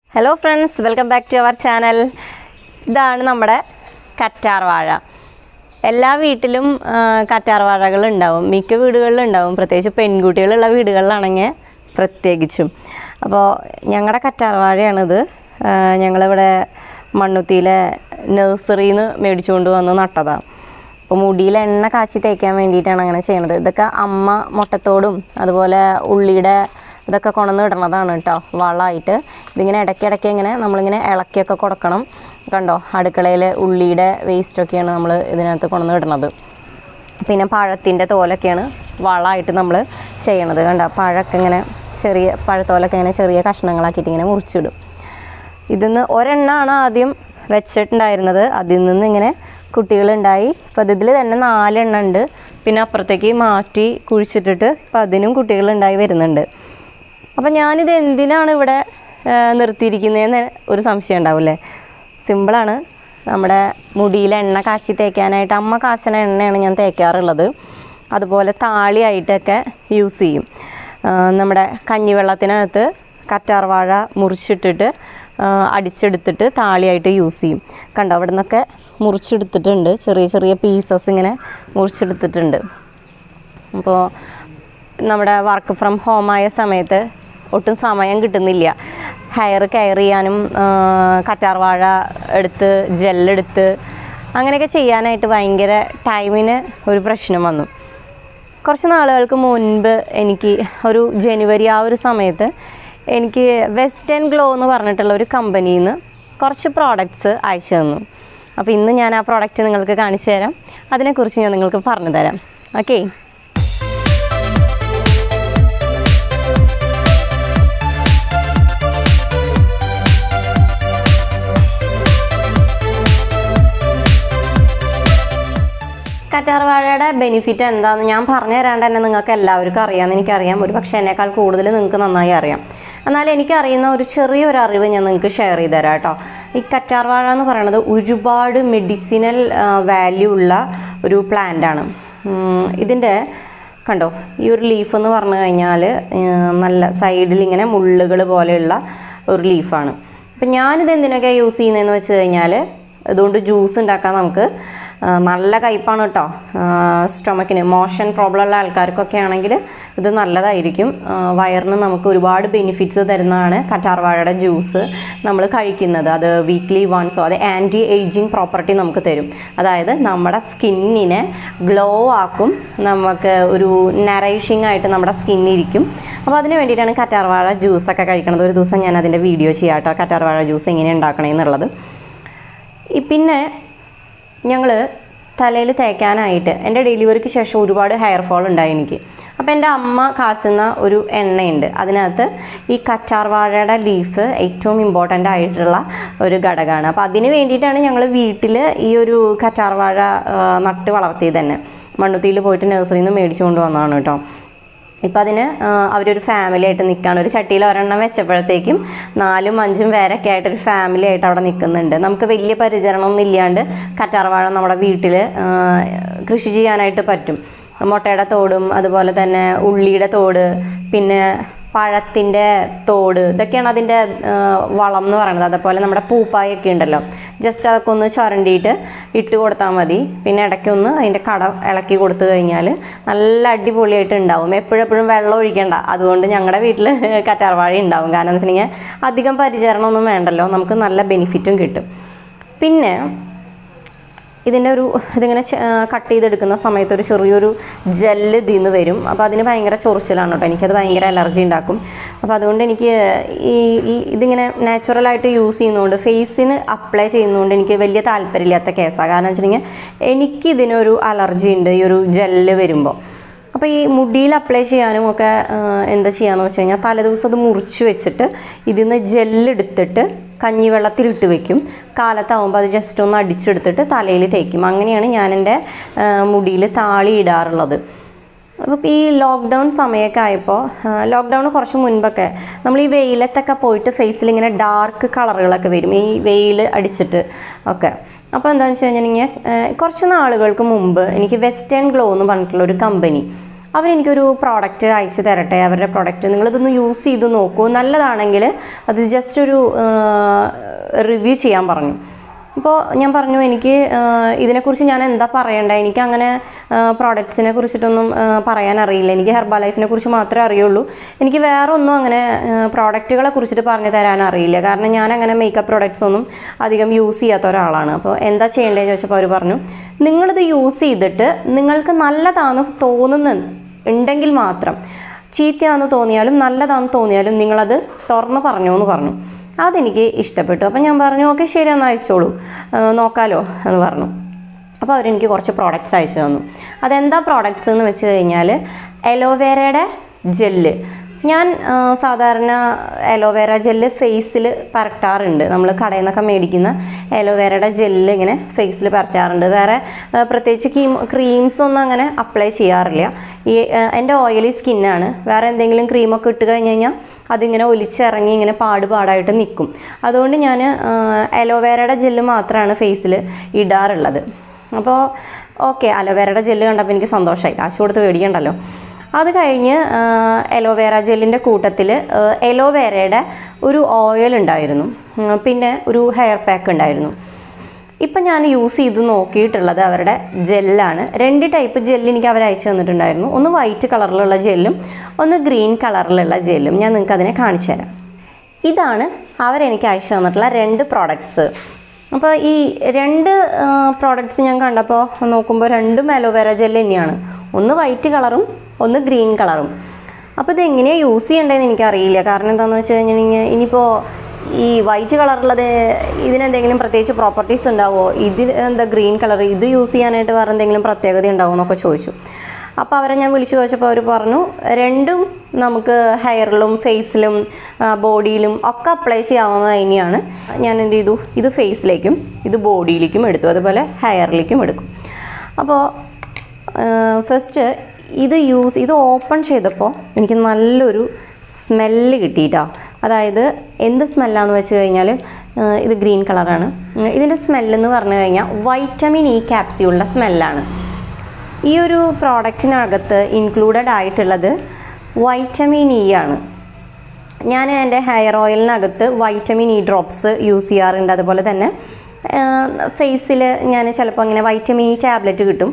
hello friends welcome back to our channel ഇതാണ് നമ്മുടെ കറ്റാർ വാഴ എല്ലാ വീട്ടിലും ആ, കറ്റാർ വാഴകൾ ഉണ്ടാവും മിക്ക വീടുകളിലും ഉണ്ടാവും പ്രത്യേകിച്ച് പെൺകുട്ടികളുള്ള വീടുകളിലാണെങ്കിൽ പ്രത്യേകിച്ചും അപ്പോൾ ഞങ്ങളുടെ കറ്റാർ വാഴയാണിത് ആ, ഞങ്ങളിവിടെ മണ്ണുത്തിയിലെ നഴ്സറിയിൽ നിന്ന് മേടിച്ചുകൊണ്ട് വന്ന് നട്ടതാണ് അപ്പോൾ മുടിയിൽ എണ്ണ കാച്ചി തേക്കാൻ വേണ്ടിയിട്ടാണ് അങ്ങനെ ചെയ്യണത് ഇതൊക്കെ അമ്മ മുട്ടത്തോടും അതുപോലെ ഉള്ളിയുടെ ഇതൊക്കെ കൊണ്ടുവന്ന് ഇടണതാണ് കേട്ടോ വളമായിട്ട് ഇതിങ്ങനെ ഇടയ്ക്കിടയ്ക്ക് ഇങ്ങനെ നമ്മളിങ്ങനെ ഇളക്കിയൊക്കെ കൊടുക്കണം കണ്ടോ അടുക്കളയിൽ ഉള്ളിയുടെ വേസ്റ്റൊക്കെയാണ് നമ്മൾ ഇതിനകത്ത് കൊണ്ടുവന്ന് ഇടണത് പിന്നെ പഴത്തിൻ്റെ തോലൊക്കെയാണ് വളമായിട്ട് നമ്മൾ ചെയ്യണത് കണ്ടോ പഴമൊക്കെ ഇങ്ങനെ ചെറിയ പഴത്തോലൊക്കെ ഇങ്ങനെ ചെറിയ കഷ്ണങ്ങളാക്കിയിട്ട് ഇങ്ങനെ മുറിച്ചിടും ഇതിന്ന് ഒരെണ്ണമാണ് ആദ്യം വെച്ചിട്ടുണ്ടായിരുന്നത് അതിൽ നിന്ന് ഇങ്ങനെ കുട്ടികളുണ്ടായി ഇപ്പം ഇതിൽ തന്നെ നാലെണ്ണം ഉണ്ട് പിന്നെ അപ്പുറത്തേക്ക് മാറ്റി കുഴിച്ചിട്ടിട്ട് ഇപ്പം അതിനും കുട്ടികളുണ്ടായി വരുന്നുണ്ട് അപ്പം ഞാനിത് എന്തിനാണ് ഇവിടെ ആ, നിർത്തിയിരിക്കുന്നതെന്ന് ഒരു സംശയം ഉണ്ടാവില്ലേ സിമ്പിളാണ് നമ്മുടെ മുടിയിൽ എണ്ണ കാച്ചി തേക്കാനായിട്ട് അമ്മ കാച്ചണ എണ്ണയാണ് ഞാൻ തേക്കാറുള്ളത് അതുപോലെ താളിയായിട്ടൊക്കെ യൂസ് ചെയ്യും ആ, നമ്മുടെ കഞ്ഞിവെള്ളത്തിനകത്ത് കറ്റാർ വാഴ മുറിച്ചിട്ടിട്ട് ആ, അടിച്ചെടുത്തിട്ട് താളിയായിട്ട് യൂസ് ചെയ്യും കണ്ടോ അവിടെ നിന്നൊക്കെ മുറിച്ചെടുത്തിട്ടുണ്ട് ചെറിയ ചെറിയ പീസസ് ഇങ്ങനെ മുറിച്ചെടുത്തിട്ടുണ്ട് അപ്പോൾ നമ്മുടെ വർക്ക് ഫ്രം ഹോമായ സമയത്ത് ഒട്ടും സമയം കിട്ടുന്നില്ല ഹെയർ കെയർ ചെയ്യാനും ആ, കറ്റാർ വാഴ എടുത്ത് ജെല്ലെടുത്ത് അങ്ങനെയൊക്കെ ചെയ്യാനായിട്ട് ഭയങ്കര ടൈമിന് ഒരു പ്രശ്നം വന്നു കുറച്ച് നാളുകൾക്ക് മുൻപ് എനിക്ക് ഒരു ജനുവരി ആ ഒരു സമയത്ത് എനിക്ക് വെസ്റ്റേൺ ഗ്ലോ എന്ന് പറഞ്ഞിട്ടുള്ള ഒരു കമ്പനിയിൽ നിന്ന് കുറച്ച് പ്രോഡക്റ്റ്സ് അയച്ചു തന്നു അപ്പോൾ ഇന്ന് ഞാൻ ആ പ്രോഡക്റ്റ് നിങ്ങൾക്ക് കാണിച്ചു തരാം അതിനെക്കുറിച്ച് ഞാൻ നിങ്ങൾക്ക് പറഞ്ഞു തരാം ഓക്കെ കറ്റാർവാഴയുടെ ബെനിഫിറ്റ് എന്താണെന്ന് ഞാൻ പറഞ്ഞു തരാണ്ട് തന്നെ നിങ്ങൾക്ക് എല്ലാവർക്കും അറിയാമെന്ന് എനിക്കറിയാം ഒരു പക്ഷേ എന്നേക്കാൾ കൂടുതൽ നിങ്ങൾക്ക് നന്നായി അറിയാം എന്നാൽ എനിക്കറിയുന്ന ഒരു ചെറിയൊരു അറിവ് ഞാൻ നിങ്ങൾക്ക് ഷെയർ ചെയ്ത് തരാം കേട്ടോ ഈ കറ്റാർവാഴ എന്ന് പറയുന്നത് ഒരുപാട് മെഡിസിനൽ വാല്യൂ ഉള്ള ഒരു പ്ലാന്റാണ് ഇതിൻ്റെ കണ്ടോ ഈ ഒരു ലീഫ് എന്ന് പറഞ്ഞു കഴിഞ്ഞാൽ നല്ല സൈഡിൽ ഇങ്ങനെ മുള്ളുകൾ പോലെയുള്ള ഒരു ലീഫാണ് അപ്പം ഞാനിത് എന്തിനൊക്കെ യൂസ് ചെയ്യുന്നതെന്ന് വെച്ച് കഴിഞ്ഞാൽ അതുകൊണ്ട് ജ്യൂസ് ഉണ്ടാക്കാൻ നമുക്ക് ആ, നല്ല കയ്പ്പാണ് കേട്ടോ സ്റ്റൊമക്കിന് മോഷൻ പ്രോബ്ലം ഉള്ള ആൾക്കാർക്കൊക്കെ ആണെങ്കിൽ ഇത് നല്ലതായിരിക്കും ആ, വയറിന് നമുക്ക് ഒരുപാട് ബെനിഫിറ്റ്സ് തരുന്നതാണ് കറ്റാർവാഴയുടെ ജ്യൂസ് നമ്മൾ കഴിക്കുന്നത് അത് വീക്ക്ലി വൺസോ അത് ആൻറ്റി ഏജിങ് പ്രോപ്പർട്ടി നമുക്ക് തരും അതായത് നമ്മുടെ സ്കിന്നിനെ ഗ്ലോ ആക്കും നമുക്ക് ഒരു നറൈഷിംഗ് ആയിട്ട് നമ്മുടെ സ്കിന്നിരിക്കും അപ്പോൾ അതിന് വേണ്ടിയിട്ടാണ് കറ്റാർവാഴ ജ്യൂസൊക്കെ കഴിക്കണത് ഒരു ദിവസം ഞാൻ അതിൻ്റെ വീഡിയോ ചെയ്യാം കേട്ടോ കറ്റാർവാഴ ജ്യൂസ് എങ്ങനെ ഉണ്ടാക്കണമെന്നുള്ളത് ഈ പിന്നെ ഞങ്ങൾ തലയിൽ തേക്കാനായിട്ട് എൻ്റെ ഡെലിവറിക്ക് ശേഷം ഒരുപാട് ഹെയർ ഫോൾ ഉണ്ടായി എനിക്ക് അപ്പോൾ എൻ്റെ അമ്മ കാച്ചുന്ന ഒരു എണ്ണയുണ്ട് അതിനകത്ത് ഈ കറ്റാർ വാഴയുടെ ലീഫ് ഏറ്റവും ഇമ്പോർട്ടൻ്റ് ആയിട്ടുള്ള ഒരു ഘടകമാണ് അപ്പോൾ അതിന് വേണ്ടിയിട്ടാണ് ഞങ്ങൾ വീട്ടിൽ ഈ ഒരു കറ്റാർ വാഴ ആ, നട്ട് വളർത്തിയത് തന്നെ മണ്ണുത്തിയിൽ പോയിട്ട് നഴ്സറിയിൽ നിന്ന് മേടിച്ചു കൊണ്ടുവന്നതാണ് കേട്ടോ ഇപ്പം അതിന് ആ, അവരൊരു ഫാമിലി ആയിട്ട് നിൽക്കുകയാണ് ഒരു ചട്ടിയിൽ ഒരെണ്ണം വെച്ചപ്പോഴത്തേക്കും നാലും അഞ്ചും പേരൊക്കെ ആയിട്ട് ഒരു ഫാമിലി ആയിട്ട് അവിടെ നിൽക്കുന്നുണ്ട് നമുക്ക് വലിയ പരിചരണമൊന്നും ഇല്ലാണ്ട് കറ്റാർവാഴ നമ്മുടെ വീട്ടിൽ കൃഷി ചെയ്യാനായിട്ട് പറ്റും മുട്ടയുടെ തോടും അതുപോലെ തന്നെ ഉള്ളിയുടെ തോട് പിന്നെ പഴത്തിൻ്റെ തോട് ഇതൊക്കെയാണ് അതിൻ്റെ ആ, വളം എന്ന് പറയുന്നത് അതേപോലെ നമ്മുടെ പൂപ്പായൊക്കെ ഉണ്ടല്ലോ ജസ്റ്റ് അതൊക്കെ ഒന്ന് ചുരണ്ടിയിട്ട് ഇട്ട് കൊടുത്താൽ മതി പിന്നെ ഇടയ്ക്കൊന്ന് അതിൻ്റെ കട ഇളക്കി കൊടുത്തു കഴിഞ്ഞാൽ നല്ല അടിപൊളിയായിട്ട് ഉണ്ടാവും എപ്പോഴെപ്പോഴും വെള്ളം ഒഴിക്കേണ്ട അതുകൊണ്ട് ഞങ്ങളുടെ വീട്ടിൽ കറ്റാർവാഴ ഉണ്ടാവും കാരണം എന്ന് വെച്ചിട്ടുണ്ടെങ്കിൽ അധികം പരിചരണമൊന്നും വേണ്ടല്ലോ നമുക്ക് നല്ല ബെനിഫിറ്റും കിട്ടും പിന്നെ ഇതിൻ്റെ ഒരു ഇതിങ്ങനെ കട്ട് ചെയ്തെടുക്കുന്ന സമയത്ത് ഒരു ചെറിയൊരു ജെല്ല് ഇതിൽ നിന്ന് വരും അപ്പോൾ അതിന് ഭയങ്കര ചൊറിച്ചിലാണ് കേട്ടോ എനിക്കത് ഭയങ്കര അലർജി ഉണ്ടാക്കും അപ്പോൾ അതുകൊണ്ട് എനിക്ക് ഈ ഈ ഇതിങ്ങനെ നാച്ചുറലായിട്ട് യൂസ് ചെയ്യുന്നതുകൊണ്ട് ഫേസിന് അപ്ലൈ ചെയ്യുന്നതുകൊണ്ട് എനിക്ക് വലിയ താല്പര്യമില്ലാത്ത കേസാണ് കാരണം വെച്ചിട്ടുണ്ടെങ്കിൽ എനിക്കിതിനൊരു അലർജി ഉണ്ട് ഈ ഒരു ജെല്ല് വരുമ്പോൾ അപ്പോൾ ഈ മുടിയിൽ അപ്ലൈ ചെയ്യാനും ഒക്കെ ആ, എന്താ ചെയ്യാന്ന് വെച്ച് കഴിഞ്ഞാൽ തലേദിവസം അത് മുറിച്ച് വെച്ചിട്ട് ഇതിൽ നിന്ന് ജെല്ലെടുത്തിട്ട് കഞ്ഞിവെള്ളത്തിലിട്ട് വെക്കും കാലത്താവുമ്പോൾ അത് ജസ്റ്റ് ഒന്ന് അടിച്ചെടുത്തിട്ട് തലയിൽ തേക്കും അങ്ങനെയാണ് ഞാൻ എൻ്റെ മുടിയിൽ താളി ഇടാറുള്ളത് അപ്പോൾ ഈ ലോക്ക്ഡൗൺ സമയമൊക്കെ ആയപ്പോൾ ലോക്ക്ഡൗൺ കുറച്ച് മുൻപൊക്കെ നമ്മൾ ഈ വെയിലത്തൊക്കെ പോയിട്ട് ഫേസിൽ ഇങ്ങനെ ഡാർക്ക് കളറുകളൊക്കെ വരും ഈ വെയിൽ അടിച്ചിട്ട് ഒക്കെ അപ്പോൾ എന്താണെന്ന് വെച്ച് കഴിഞ്ഞിട്ടുണ്ടെങ്കിൽ കുറച്ച് നാളുകൾക്ക് മുമ്പ് എനിക്ക് വെസ്റ്റേൺ ഗ്ലോ എന്ന് പറഞ്ഞിട്ടുള്ള ഒരു കമ്പനി അവരെനിക്കൊരു പ്രോഡക്റ്റ് അയച്ചു തരട്ടെ അവരുടെ പ്രോഡക്റ്റ് നിങ്ങളിതൊന്ന് യൂസ് ചെയ്ത് നോക്കൂ നല്ലതാണെങ്കിൽ അത് ജസ്റ്റ് ഒരു റിവ്യൂ ചെയ്യാൻ പറഞ്ഞു അപ്പോൾ ഞാൻ പറഞ്ഞു എനിക്ക് ആ, ഇതിനെക്കുറിച്ച് ഞാൻ എന്താ പറയേണ്ടത് എനിക്ക് അങ്ങനെ പ്രോഡക്ട്സിനെ കുറിച്ചിട്ടൊന്നും ആ, പറയാൻ അറിയില്ല എനിക്ക് ഹെർബൽ ലൈഫിനെ കുറിച്ച് മാത്രമേ അറിയുള്ളൂ എനിക്ക് വേറെ ഒന്നും അങ്ങനെ പ്രോഡക്റ്റുകളെ കുറിച്ചിട്ട് പറഞ്ഞു തരാൻ അറിയില്ല കാരണം ഞാൻ അങ്ങനെ മേക്കപ്പ് പ്രോഡക്ട്സ് ഒന്നും അധികം യൂസ് ചെയ്യാത്ത ഒരാളാണ് അപ്പോൾ എന്താ ചെയ്യേണ്ടതെന്ന് ചോദിച്ചപ്പോൾ അവർ പറഞ്ഞു നിങ്ങളിത് യൂസ് ചെയ്തിട്ട് നിങ്ങൾക്ക് നല്ലതാണെന്ന് തോന്നുന്ന ഉണ്ടെങ്കിൽ മാത്രം ചീത്തയാണെന്ന് തോന്നിയാലും നല്ലതാണെന്ന് തോന്നിയാലും നിങ്ങളത് തുറന്ന് പറഞ്ഞു എന്ന് പറഞ്ഞു അതെനിക്ക് ഇഷ്ടപ്പെട്ടു അപ്പം ഞാൻ പറഞ്ഞു ഓക്കെ ശരി എന്നാൽ അയച്ചോളൂ ആ, നോക്കാലോ എന്ന് പറഞ്ഞു അപ്പോൾ അവരെനിക്ക് കുറച്ച് പ്രോഡക്റ്റ്സ് അയച്ചു തന്നു അതെന്താ പ്രോഡക്റ്റ്സ് എന്ന് വെച്ച് കഴിഞ്ഞാൽ എലോവേരയുടെ ജെല്ല് ഞാൻ ആ, സാധാരണ എലോവേര ജെല്ല് ഫേസിൽ പരട്ടാറുണ്ട് നമ്മൾ കടയിൽ നിന്നൊക്കെ മേടിക്കുന്ന എലോവേരയുടെ ജെല്ല് ഇങ്ങനെ ഫേസിൽ പരട്ടാറുണ്ട് വേറെ ആ, പ്രത്യേകിച്ച് ക്രീം ക്രീംസ് ഒന്നും അങ്ങനെ അപ്ലൈ ചെയ്യാറില്ല ഈ ആ, എൻ്റെ ഓയിലി സ്കിന്നാണ് വേറെ എന്തെങ്കിലും ക്രീമൊക്കെ ഇട്ട് കഴിഞ്ഞ് കഴിഞ്ഞാൽ അതിങ്ങനെ ഒലിച്ചിറങ്ങി ഇങ്ങനെ പാട് പാടായിട്ട് നിൽക്കും അതുകൊണ്ട് ഞാൻ അലോവേരയുടെ ജെല്ല് മാത്രമാണ് ഫേസിൽ ഇടാറുള്ളത് അപ്പോൾ ഓക്കെ അലോവേരയുടെ ജെല്ല് കണ്ടപ്പോൾ എനിക്ക് സന്തോഷമായി കാശ് കൊടുത്ത് മേടിക്കണ്ടല്ലോ അത് കഴിഞ്ഞ് എലോവേര ജെല്ലിൻ്റെ കൂട്ടത്തിൽ എലോവേരയുടെ ഒരു ഓയിൽ ഉണ്ടായിരുന്നു ഉം, പിന്നെ ഒരു ഹെയർ പാക്ക് ഉണ്ടായിരുന്നു ഇപ്പം ഞാൻ യൂസ് ചെയ്ത് നോക്കിയിട്ടുള്ളത് അവരുടെ ജെല്ലാണ് രണ്ട് ടൈപ്പ് ജെല്ല് എനിക്ക് അവർ അയച്ചു തന്നിട്ടുണ്ടായിരുന്നു ഒന്ന് വൈറ്റ് കളറിലുള്ള ജെല്ലും ഒന്ന് ഗ്രീൻ കളറിലുള്ള ജെല്ലും ഞാൻ നിങ്ങൾക്ക് അതിനെ കാണിച്ചു തരാം ഇതാണ് അവരെനിക്ക് അയച്ചു തന്നിട്ടുള്ള രണ്ട് പ്രോഡക്ട്സ് അപ്പോൾ ഈ രണ്ട് പ്രോഡക്ട്സ് ഞാൻ കണ്ടപ്പോൾ നോക്കുമ്പോൾ രണ്ടും അലോവേര ജെല്ല് തന്നെയാണ് ഒന്ന് വൈറ്റ് കളറും ഒന്ന് ഗ്രീൻ കളറും അപ്പോൾ ഇത് എങ്ങനെയാണ് യൂസ് ചെയ്യേണ്ടതെന്ന് എനിക്കറിയില്ല കാരണം എന്താണെന്ന് വെച്ച് കഴിഞ്ഞിട്ടുണ്ടെങ്കിൽ ഇനിയിപ്പോൾ ഈ വൈറ്റ് കളറുള്ളത് ഇതിനെന്തെങ്കിലും പ്രത്യേകിച്ച് പ്രോപ്പർട്ടീസ് ഉണ്ടാവുമോ ഇതിന് എന്താ ഗ്രീൻ കളർ ഇത് യൂസ് ചെയ്യാനായിട്ട് വേറെ എന്തെങ്കിലും പ്രത്യേകത ഉണ്ടാവുമോ എന്നൊക്കെ ചോദിച്ചു അപ്പോൾ അവരെ ഞാൻ വിളിച്ചു ചോദിച്ചപ്പോൾ അവർ പറഞ്ഞു രണ്ടും നമുക്ക് ഹെയറിലും ഫേസിലും ബോഡിയിലും ഒക്കെ അപ്ലൈ ചെയ്യാവുന്നത് തന്നെയാണ് ഞാൻ എന്ത് ചെയ്തു ഇത് ഫേസിലേക്കും ഇത് ബോഡിയിലേക്കും എടുത്തു അതുപോലെ ഹെയറിലേക്കും എടുക്കും അപ്പോൾ ഫസ്റ്റ് ഇത് യൂസ് ഇത് ഓപ്പൺ ചെയ്തപ്പോൾ എനിക്ക് നല്ലൊരു സ്മെല്ല് കിട്ടിയിട്ടോ അതായത് എന്ത് സ്മെല്ലാന്ന് വെച്ച് കഴിഞ്ഞാൽ ഇത് ഗ്രീൻ കളറാണ് ഇതിൻ്റെ സ്മെല്ലെന്ന് പറഞ്ഞു കഴിഞ്ഞാൽ വൈറ്റമിൻ ഇ ക്യാപ്സ്യൂളിൻ്റെ സ്മെല്ലാണ് ഈ ഒരു പ്രോഡക്റ്റിനകത്ത് ഇൻക്ലൂഡഡ് ആയിട്ടുള്ളത് വൈറ്റമിൻ ഇ ആണ് ഞാൻ എൻ്റെ ഹെയർ ഓയിലിനകത്ത് വൈറ്റമിൻ ഇ ഡ്രോപ്സ് യൂസ് ചെയ്യാറുണ്ട് അതുപോലെ തന്നെ ഫേസിൽ ഞാൻ ചിലപ്പോൾ ഇങ്ങനെ വൈറ്റമിൻ ഇ ടാബ്ലറ്റ് കിട്ടും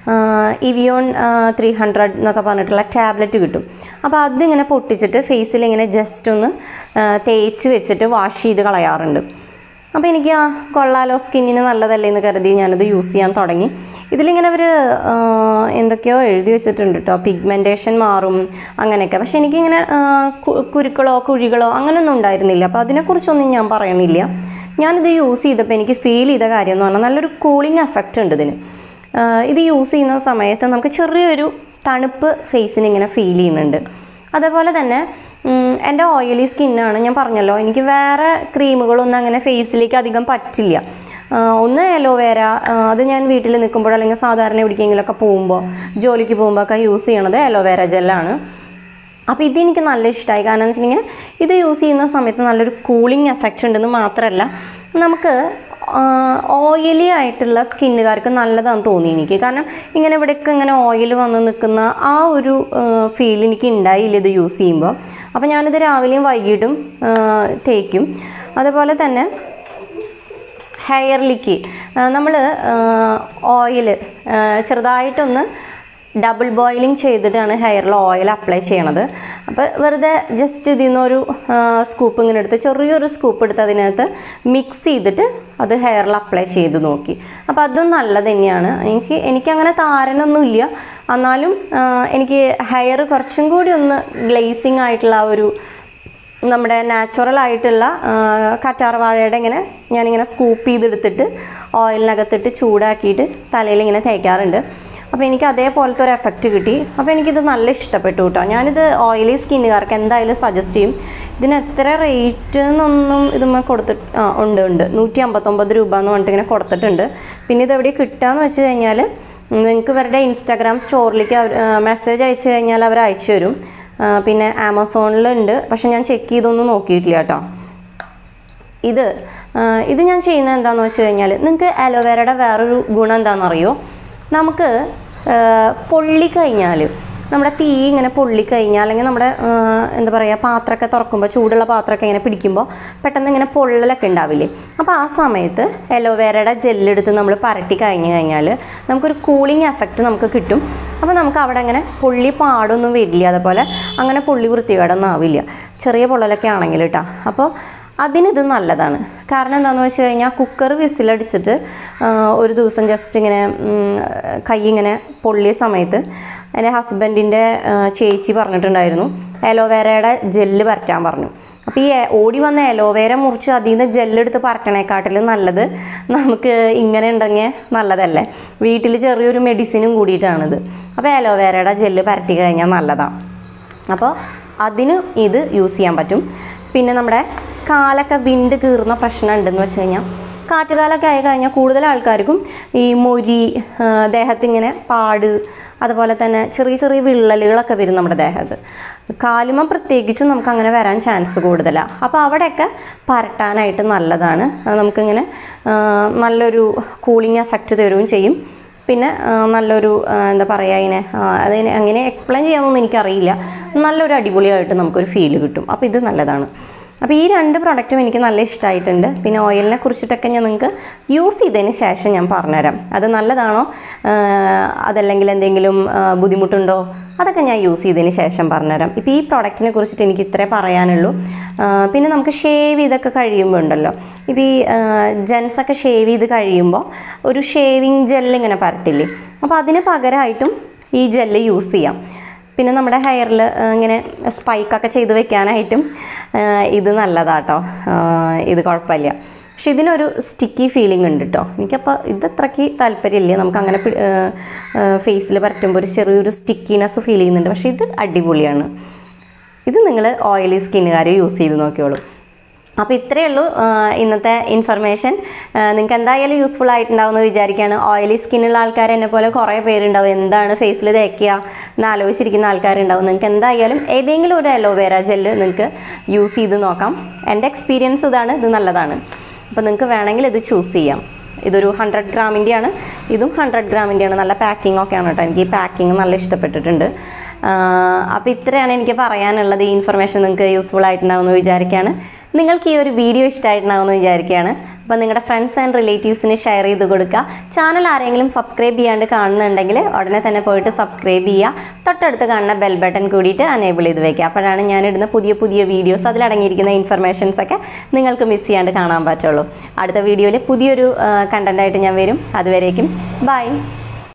ഇവിയോൺ ത്രീ ഹൺഡ്രഡ് എന്നൊക്കെ പറഞ്ഞിട്ടുള്ള ടാബ്ലറ്റ് കിട്ടും അപ്പോൾ അതിങ്ങനെ പൊട്ടിച്ചിട്ട് ഫേസിൽ ഇങ്ങനെ ജസ്റ്റ് ഒന്ന് ആ, തേച്ച് വെച്ചിട്ട് വാഷ് ചെയ്ത് കളയാറുണ്ട് അപ്പോൾ എനിക്ക് ആ കൊള്ളാലോ സ്കിന്നിന് നല്ലതല്ലേ എന്ന് കരുതി ഞാനത് യൂസ് ചെയ്യാൻ തുടങ്ങി ഇതിലിങ്ങനെ അവർ എന്തൊക്കെയോ എഴുതി വെച്ചിട്ടുണ്ട് കേട്ടോ പിഗ്മെൻറ്റേഷൻ മാറും അങ്ങനെയൊക്കെ പക്ഷെ എനിക്കിങ്ങനെ ആ, കു- കുരുക്കളോ കുഴികളോ അങ്ങനെയൊന്നും ഉണ്ടായിരുന്നില്ല അപ്പോൾ അതിനെക്കുറിച്ചൊന്നും ഞാൻ പറയണില്ല ഞാനിത് യൂസ് ചെയ്തപ്പോൾ എനിക്ക് ഫീൽ ചെയ്ത കാര്യം എന്ന് പറഞ്ഞാൽ നല്ലൊരു കൂളിംഗ് എഫക്റ്റ് ഉണ്ട് ഇതിന് ആ, ഇത് യൂസ് ചെയ്യുന്ന സമയത്ത് നമുക്ക് ചെറിയൊരു തണുപ്പ് ഫേസിന് ഇങ്ങനെ ഫീൽ ചെയ്യുന്നുണ്ട് അതേപോലെ തന്നെ ഉം, എൻ്റെ ഓയിലി സ്കിന്നാണ് ഞാൻ പറഞ്ഞല്ലോ എനിക്ക് വേറെ ക്രീമുകളൊന്നും അങ്ങനെ ഫേസിലേക്ക് അധികം പറ്റില്ല ആ, ഒന്ന് അലോവേര അത് ഞാൻ വീട്ടിൽ നിൽക്കുമ്പോൾ അല്ലെങ്കിൽ സാധാരണ എവിടേക്കെങ്കിലുമൊക്കെ പോകുമ്പോൾ ജോലിക്ക് പോകുമ്പോൾ ഒക്കെ യൂസ് ചെയ്യണത് അലോവേര ജെല്ലാണ് അപ്പോൾ ഇതെനിക്ക് നല്ല ഇഷ്ടമായി കാരണം എന്ന് വെച്ചിട്ടുണ്ടെങ്കിൽ ഇത് യൂസ് ചെയ്യുന്ന സമയത്ത് നല്ലൊരു കൂളിംഗ് എഫക്റ്റ് ഉണ്ടെന്ന് മാത്രമല്ല നമുക്ക് ഓയിലി ആയിട്ടുള്ള സ്കിന്നുകാർക്ക് നല്ലതാണെന്ന് തോന്നി എനിക്ക് കാരണം ഇങ്ങനെ ഇവിടെയൊക്കെ ഇങ്ങനെ ഓയിൽ വന്ന് നിൽക്കുന്ന ആ ഒരു ഫീൽ എനിക്ക് ഉണ്ടായില്ല ഇത് യൂസ് ചെയ്യുമ്പോൾ അപ്പോൾ ഞാനിത് രാവിലെയും വൈകിട്ടും ആ, തേക്കും അതുപോലെ തന്നെ ഹെയറിലേക്ക് നമ്മൾ ഓയിൽ ചെറുതായിട്ടൊന്ന് ഡബിൾ ബോയിലിംഗ് ചെയ്തിട്ടാണ് ഹെയറിൽ ഓയിൽ അപ്ലൈ ചെയ്യണത് അപ്പോൾ വെറുതെ ജസ്റ്റ് ഇതിൽ നിന്നൊരു സ്കൂപ്പ് ഇങ്ങനെ എടുത്ത് ചെറിയൊരു സ്കൂപ്പ് എടുത്ത് അതിനകത്ത് മിക്സ് ചെയ്തിട്ട് അത് ഹെയറിൽ അപ്ലൈ ചെയ്ത് നോക്കി അപ്പോൾ അതും നല്ലത് തന്നെയാണ് എനിക്ക് എനിക്കങ്ങനെ താരനൊന്നുമില്ല എന്നാലും ആ, എനിക്ക് ഹെയർ കുറച്ചും കൂടി ഒന്ന് ഗ്ലേസിങ് ആയിട്ടുള്ള ആ ഒരു നമ്മുടെ നാച്ചുറൽ ആയിട്ടുള്ള ആ, കറ്റാർ വാഴയുടെ ഇങ്ങനെ ഞാനിങ്ങനെ സ്കൂപ്പ് ചെയ്തെടുത്തിട്ട് ഓയിലിനകത്തിട്ട് ചൂടാക്കിയിട്ട് തലയിൽ ഇങ്ങനെ തേക്കാറുണ്ട് അപ്പോൾ എനിക്ക് അതേപോലത്തെ ഒരു എഫക്റ്റ് കിട്ടി അപ്പോൾ എനിക്കിത് നല്ല ഇഷ്ടപ്പെട്ടു കേട്ടോ ഞാനിത് ഓയിലി സ്കിന്നുകാർക്ക് എന്തായാലും സജസ്റ്റ് ചെയ്യും ഇതിന് എത്ര റേറ്റ് എന്നൊന്നും ഇതുമ്മ കൊടുത്തിട്ട് ആ ഉണ്ട് ഉണ്ട് നൂറ്റി അമ്പത്തൊമ്പത് രൂപ എന്ന് പറഞ്ഞിട്ട് ഇങ്ങനെ കൊടുത്തിട്ടുണ്ട് പിന്നെ ഇത് എവിടെ കിട്ടുകയെന്ന് വെച്ച് കഴിഞ്ഞാൽ നിങ്ങൾക്ക് ഇവരുടെ ഇൻസ്റ്റാഗ്രാം സ്റ്റോറിലേക്ക് അവർ മെസ്സേജ് അയച്ചു കഴിഞ്ഞാൽ അവർ അയച്ചു തരും ആ, പിന്നെ ആമസോണിലുണ്ട് പക്ഷെ ഞാൻ ചെക്ക് ചെയ്തൊന്നും നോക്കിയിട്ടില്ല കേട്ടോ ഇത് ആ, ഇത് ഞാൻ ചെയ്യുന്നത് എന്താണെന്ന് വെച്ച് കഴിഞ്ഞാൽ നിങ്ങൾക്ക് അലോവേരയുടെ വേറൊരു ഗുണം എന്താണെന്നറിയോ നമുക്ക് ആ, പൊള്ളിക്കഴിഞ്ഞാൽ നമ്മുടെ തീ ഇങ്ങനെ പൊള്ളിക്കഴിഞ്ഞാൽ അല്ലെങ്കിൽ നമ്മുടെ ആ, എന്താ പറയുക പാത്രമൊക്കെ തുറക്കുമ്പോൾ ചൂടുള്ള പാത്രമൊക്കെ ഇങ്ങനെ പിടിക്കുമ്പോൾ പെട്ടെന്ന് ഇങ്ങനെ പൊള്ളലൊക്കെ ഉണ്ടാവില്ലേ അപ്പോൾ ആ സമയത്ത് എലോവേരയുടെ ജെല്ലെടുത്ത് നമ്മൾ പരട്ടി കഴിഞ്ഞ് കഴിഞ്ഞാൽ നമുക്കൊരു കൂളിംഗ് എഫക്റ്റ് നമുക്ക് കിട്ടും അപ്പോൾ നമുക്ക് അവിടെ അങ്ങനെ പൊള്ളി പാടൊന്നും വരില്ല അതുപോലെ അങ്ങനെ പൊള്ളി വൃത്തികേടൊന്നും ആവില്ല ചെറിയ പൊള്ളലൊക്കെ ആണെങ്കിൽ കേട്ടോ അപ്പോൾ അതിനിത് നല്ലതാണ് കാരണം എന്താണെന്ന് വെച്ച് കഴിഞ്ഞാൽ കുക്കർ വിസിലടിച്ചിട്ട് ആ, ഒരു ദിവസം ജസ്റ്റ് ഇങ്ങനെ ഉം, കൈ ഇങ്ങനെ പൊള്ളിയ സമയത്ത് എൻ്റെ ഹസ്ബൻഡിൻ്റെ ചേച്ചി പറഞ്ഞിട്ടുണ്ടായിരുന്നു അലോവേരയുടെ ജെല്ല് പരറ്റാൻ പറഞ്ഞു അപ്പോൾ ഈ എ- ഓടി വന്ന അലോവേര മുറിച്ച് അതിൽ നിന്ന് ജെല്ലെടുത്ത് പരട്ടണേക്കാട്ടിലും നല്ലത് നമുക്ക് ഇങ്ങനെ ഉണ്ടെങ്കിൽ നല്ലതല്ലേ വീട്ടിൽ ചെറിയൊരു മെഡിസിനും കൂടിയിട്ടാണിത് അപ്പോൾ അലോവേരയുടെ ജെല്ല് പരട്ടി കഴിഞ്ഞാൽ നല്ലതാണ് അപ്പോൾ അതിന് ഇത് യൂസ് ചെയ്യാൻ പറ്റും പിന്നെ നമ്മുടെ കാലൊക്കെ വിണ്ട് കീറുന്ന പ്രശ്നം ഉണ്ടെന്ന് വെച്ച് കഴിഞ്ഞാൽ കാറ്റുകാലൊക്കെ ആയി കഴിഞ്ഞാൽ കൂടുതൽ ആൾക്കാർക്കും ഈ മൊരി ആ, ദേഹത്തിങ്ങനെ പാട് അതുപോലെ തന്നെ ചെറിയ ചെറിയ വിള്ളലുകളൊക്കെ വരും നമ്മുടെ ദേഹത്ത് കാലുമ പ്രത്യേകിച്ചും നമുക്ക് അങ്ങനെ വരാൻ ചാൻസ് കൂടുതലാണ് അപ്പോൾ അവിടെയൊക്കെ പരട്ടാനായിട്ട് നല്ലതാണ് അത് നമുക്കിങ്ങനെ ആ, നല്ലൊരു കൂളിംഗ് എഫക്റ്റ് തരുകയും ചെയ്യും പിന്നെ ആ, നല്ലൊരു ആ, എന്താ പറയുക അതിനെ ആ, അതിനെ അങ്ങനെ എക്സ്പ്ലെയിൻ ചെയ്യാമെന്നൊന്നും എനിക്കറിയില്ല നല്ലൊരു അടിപൊളിയായിട്ട് നമുക്കൊരു ഫീൽ കിട്ടും അപ്പോൾ ഇത് നല്ലതാണ് അപ്പോൾ ഈ രണ്ട് പ്രൊഡക്റ്റും എനിക്ക് നല്ല ഇഷ്ടമായിട്ടുണ്ട് പിന്നെ ഓയിലിനെ കുറിച്ചിട്ടൊക്കെ ഞാൻ നിങ്ങൾക്ക് യൂസ് ചെയ്തതിന് ശേഷം ഞാൻ പറഞ്ഞുതരാം അത് നല്ലതാണോ ആ, അതല്ലെങ്കിൽ എന്തെങ്കിലും ആ, ബുദ്ധിമുട്ടുണ്ടോ അതൊക്കെ ഞാൻ യൂസ് ചെയ്തതിന് ശേഷം പറഞ്ഞുതരാം ഇപ്പോൾ ഈ പ്രോഡക്റ്റിനെ കുറിച്ചിട്ട് എനിക്ക് ഇത്രേ പറയാനുള്ളൂ ആ, പിന്നെ നമുക്ക് ഷേവ് ചെയ്തൊക്കെ കഴിയുമ്പോൾ ഉണ്ടല്ലോ ഇപ്പോൾ ഈ ജെൻസൊക്കെ ഷേവ് ചെയ്ത് കഴിയുമ്പോൾ ഒരു ഷേവിങ് ജെല്ല് ഇങ്ങനെ പരട്ടില്ലേ അപ്പോൾ അതിന് പകരമായിട്ടും ഈ ജെല്ല് യൂസ് ചെയ്യാം പിന്നെ നമ്മുടെ ഹെയറിൽ ഇങ്ങനെ സ്പൈക്കൊക്കെ ചെയ്ത് വെക്കാനായിട്ടും ആ, ഇത് നല്ലതാട്ടോ ആ, ഇത് കുഴപ്പമില്ല പക്ഷെ ഇതിനൊരു സ്റ്റിക്കി ഫീലിംഗ് ഉണ്ട് കേട്ടോ എനിക്കപ്പോൾ ഇത് അത്രയ്ക്ക് താല്പര്യമില്ല നമുക്ക് അങ്ങനെ ഫേസിൽ പരട്ടുമ്പോൾ ഒരു ചെറിയൊരു സ്റ്റിക്കിനെസ് ഫീൽ ചെയ്യുന്നുണ്ട് പക്ഷേ ഇത് അടിപൊളിയാണ് ഇത് നിങ്ങൾ ഓയിലി സ്കിന്നുകാർ യൂസ് ചെയ്ത് നോക്കിയോളൂ അപ്പോൾ ഇത്രയേ ഉള്ളൂ ആ, ഇന്നത്തെ ഇൻഫർമേഷൻ നിങ്ങൾക്ക് എന്തായാലും യൂസ്ഫുൾ ആയിട്ടുണ്ടാവും എന്ന് വിചാരിക്കുകയാണ് ഓയിലി സ്കിന്നുള്ള ആൾക്കാർ എന്നെ പോലെ കുറേ പേരുണ്ടാവും എന്താണ് ഫേസിൽ തേക്കുക എന്ന് ആലോചിച്ചിരിക്കുന്ന ആൾക്കാരുണ്ടാവും നിങ്ങൾക്ക് എന്തായാലും ഏതെങ്കിലും ഒരു അലോവേര ജെല്ല് നിങ്ങൾക്ക് യൂസ് ചെയ്ത് നോക്കാം എൻ്റെ എക്സ്പീരിയൻസ് ഇതാണ് ഇത് നല്ലതാണ് അപ്പോൾ നിങ്ങൾക്ക് വേണമെങ്കിൽ ഇത് ചൂസ് ചെയ്യാം ഇതൊരു ഹൺഡ്രഡ് ഗ്രാമിൻ്റെയാണ് ഇതും ഹൺഡ്രഡ് ഗ്രാമിൻ്റെയാണ് നല്ല പാക്കിംഗ് ഒക്കെയാണ് കേട്ടോ എനിക്ക് ഈ പാക്കിംഗ് നല്ല ഇഷ്ടപ്പെട്ടിട്ടുണ്ട് അപ്പോൾ ഇത്രയാണ് എനിക്ക് പറയാനുള്ളത് ഈ ഇൻഫർമേഷൻ നിങ്ങൾക്ക് യൂസ്ഫുൾ ആയിട്ടുണ്ടാവുമെന്ന് വിചാരിക്കുകയാണ് നിങ്ങൾക്ക് ഈ ഒരു വീഡിയോ ഇഷ്ടമായിട്ടുണ്ടാവുമെന്ന് വിചാരിക്കുകയാണ് അപ്പോൾ നിങ്ങളുടെ ഫ്രണ്ട്സ് ആൻഡ് റിലേറ്റീവ്സിന് ഷെയർ ചെയ്ത് കൊടുക്കുക ചാനൽ ആരെങ്കിലും സബ്സ്ക്രൈബ് ചെയ്യാണ്ട് കാണുന്നുണ്ടെങ്കിൽ ഉടനെ തന്നെ പോയിട്ട് സബ്സ്ക്രൈബ് ചെയ്യുക തൊട്ടടുത്ത് കാണുന്ന ബെൽ ബട്ടൺ കൂടിയിട്ട് അനേബിൾ ചെയ്ത് വെക്കുക അപ്പോഴാണ് ഞാനിടുന്ന പുതിയ പുതിയ വീഡിയോസ് അതിലടങ്ങിയിരിക്കുന്ന ഇൻഫർമേഷൻസ് ഒക്കെ നിങ്ങൾക്ക് മിസ് ചെയ്യാണ്ട് കാണാൻ പറ്റുള്ളൂ അടുത്ത വീഡിയോയിൽ പുതിയൊരു കണ്ടൻ്റായിട്ട് ഞാൻ വരും അതുവരേക്കും ബൈ